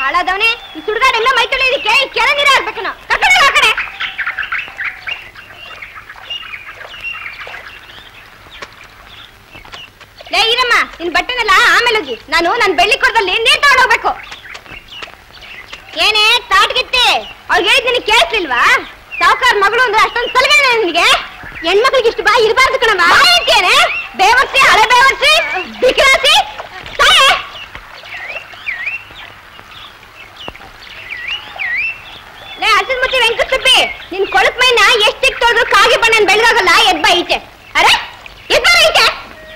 ಹಾಳಾದವನೇ ಈ ಸುಡ್ಗಾಡೆಲ್ಲ ಮೈ ತೊಳೆಯೋದಕ್ಕೆ ಈ ಕೆರೆ ನೀರೇ ಹಾಕ್ಬೇಕು ನಾವು ಕರ್ಕೊಂಡು ಆ ಕಡೆ ಲೇ ಈರಮ್ಮ ನಿನ್ ಬಟ್ಟೆನೆಲ್ಲ ಆಮೇಲೆ ಹೋಗಿ ನಾನು ನನ್ ಬೆಳ್ಳಿ ಕೊಡದಲ್ಲಿ ನೀರ್ ತಗೊಂಡ್ ಹೋಗ್ಬೇಕು ಏನೇ ತಾಟ್ಗಿತ್ತಿ ಅವ್ರಿಗೆ ಹೇಳಿದ್ ನಿನಗೆ ಕೇಳಿಸ್ಲಿಲ್ವಾ ಸಾವುಕಾರ ಮಗಳು ಅಂದ್ರೆ ಅಷ್ಟೊಂದು ಸಲಗೇನೆ ನಿನಗೆ ಹೆಣ್ಮಕ್ಳಿಗೆ ಇಷ್ಟು ಬಾಯಿ ಇರಬಾರ್ದು ಕಣವ ಅಂತೇನೆ ಬೇವರ್ಸಿ ಹಳೆ ಬೇವರ್ಸಿ ಬಿಕ್ರಾಸಿ ಸಾಯೇ ಲೇ ಹಸಿದ ಮುಚ್ಚಿ ವೆಂಕಟಸುಬ್ಬಿ ನಿನ್ ಕೊಳಕ್ ಮೈನ ಎಷ್ಟ್ ಇಟ್ಟೋದ್ರು ಕಾಗೆ ಬಣ್ಣ ಬೆಳೆದಾಗಲ್ಲ ಎದ್ ಬಾ ಈಚೆ ಅರೆ ಎದ್ ಬಾ ಈಚೆ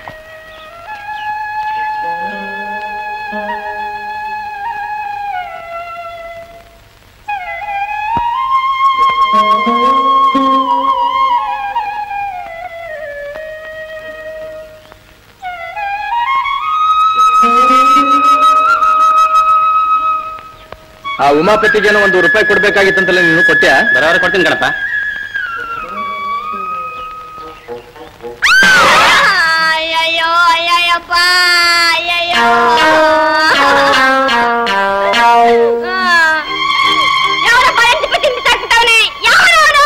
ಆ ಉಮಾಪತಿಗೇನೋ ಒಂದು ರೂಪಾಯಿ ಕೊಡ್ಬೇಕಾಗಿತ್ತಂತಲ್ಲ ನೀನು ಕೊಟ್ಟ್ಯಾ ಬರೋವರೆ ಕೊಡ್ತೀನಿ ಕಣಪ್ಪ ಅಯ್ಯಯ್ಯೋ ಅಯ್ಯಯ್ಯಪ್ಪ ಅಯ್ಯಯ್ಯೋ ಯಾವನಪ್ಪ ಎಂಟು ಪಟ್ಟಿ ಬಿಸಾಕ್ಬಿಟ್ಟವನೆ ಯಾವನವನು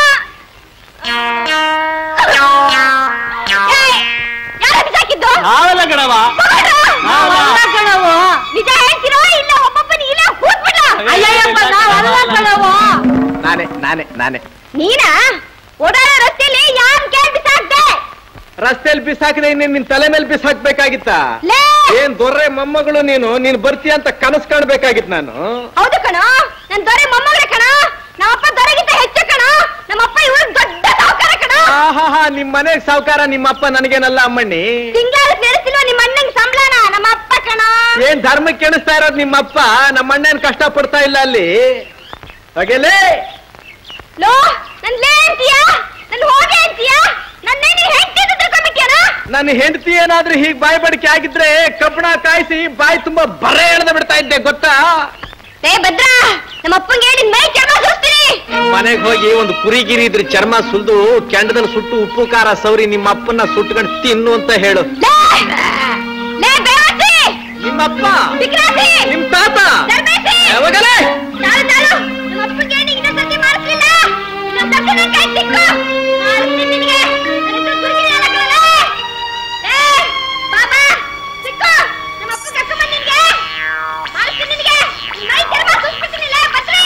ಯಾರ ಬಿಸಾಕಿದ್ದು ನಾವೆಲ್ಲ ಕಣವ ಕಣವು ನಿಜ ಹೇಳ್ತಿರೋ ಇಲ್ಲ ಒಬ್ಬೊಬ್ಬನ ಇಲ್ಲ ಕೂತ್ಬಿಟ್ಟ ಅಯ್ಯಯ್ಯಪ್ಪ ನಾವಲ್ಲ ಕಣವು ನಾನೇ ನಾನೇ ನಾನೇ ನೀನಾ ಓಡಾಡೋ ರಸ್ತೆಯಲ್ಲಿ ಯಾರ್ ಕೇಳಿ ಬಿಸಾಕ್ದೆ ರಸ್ತೆಯಲ್ಲಿ ಬಿಸಾಕಿದೆ ಇನ್ನೇನ್ ನಿನ್ ತಲೆ ಮೇಲೆ ಬಿಸಾಕ್ಬೇಕಾಗಿತ್ತ ಲೇ ಏನ್ ದೊರ್ರೆ ಮೊಮ್ಮಗಳು ನೀನು ನೀನ್ ಬರ್ತೀಯ ಅಂತ ಕನಸ್ ಕಾಣ್ಬೇಕಾಗಿತ್ ನಾನು ಹೌದು ಕಣ ನನ್ ದೊರೆ ಮೊಮ್ಮಗಳೇ ಕಣ ನಮ್ಮಪ್ಪ ದೊರೆಗಿಂತ ಹೆಚ್ಚು ಕಣ ನಮ್ಮಪ್ಪ ಇವ್ರ ದೊಡ್ಡ ಸಾವುಕಾರ ಕಣ ಆಹಾಹಾ ನಿಮ್ ಮನೆಗ್ ಸಾವುಕಾರ ನಿಮ್ಮಪ್ಪ ನನಗೇನಲ್ಲ ಅಮ್ಮಣ್ಣಿ ತಿಂಗಳ ಸೇರಿಸಿಲ್ವ ನಿಮ್ಮ ಅಣ್ಣಂಗ್ ಸಂಬಳನ ನಮ್ಮ ಅಪ್ಪ ಕಣ ಏನ್ ಧರ್ಮಕ್ಕೆ ಕೆಣಿಸ್ತಾ ಇರೋದ್ ನಿಮ್ಮಪ್ಪ ನಮ್ಮ ಅಣ್ಣನ್ ಕಷ್ಟ ಪಡ್ತಾ ಇಲ್ಲ ಅಲ್ಲಿ ಹಾಗೆಲೇ ಲೋ ನನ್ ಲೇ ಅಂತೀಯಾ ನನ್ ಹೋಗೆ ಅಂತೀಯಾ ನನ್ನೇ ನೀ ಹೆಂಡತಿ ಅಂತ ತಿಳ್ಕೊಂಬಿಟ್ಯಾನ ನನ್ನ ಹೆಂಡತಿ ಏನಾದ್ರೂ ಹೀಗ್ ಬಾಯಿ ಬಡಿಕೆ ಆಗಿದ್ರೆ ಕಬ್ಬಣ ಕಾಯಿಸಿ ಬಾಯಿ ತುಂಬಾ ಬರೆ ಎಳ್ದು ಬಿಡ್ತಾ ಇದ್ದೆ ಗೊತ್ತಾ ಏ ಭದ್ರ ನಮ್ಮ ಅಪ್ಪಂಗೆ ಹೇಳಿ ಮೈ ಚರ್ಮ ಸೋಸ್ತೀನಿ ಮನೆಗ್ ಹೋಗಿ ಒಂದು ಕುರಿಗಿರಿ ಇದ್ರ ಚರ್ಮ ಸುಲ್ದು ಕೆಂಡದಲ್ಲಿ ಸುಟ್ಟು ಉಪ್ಪು ಖಾರ ಸೌರಿ ನಿಮ್ಮ ಅಪ್ಪನ್ನ ಸುಟ್ಕೊಂಡು ತಿನ್ನು ಅಂತ ಹೇಳು ಲೇ ಲೇ ಬೇವರ್ಸಿ ನಿಮ್ಮಪ್ಪ ಬಿಕ್ರಾಸಿ ನಿಮ್ ತಾತ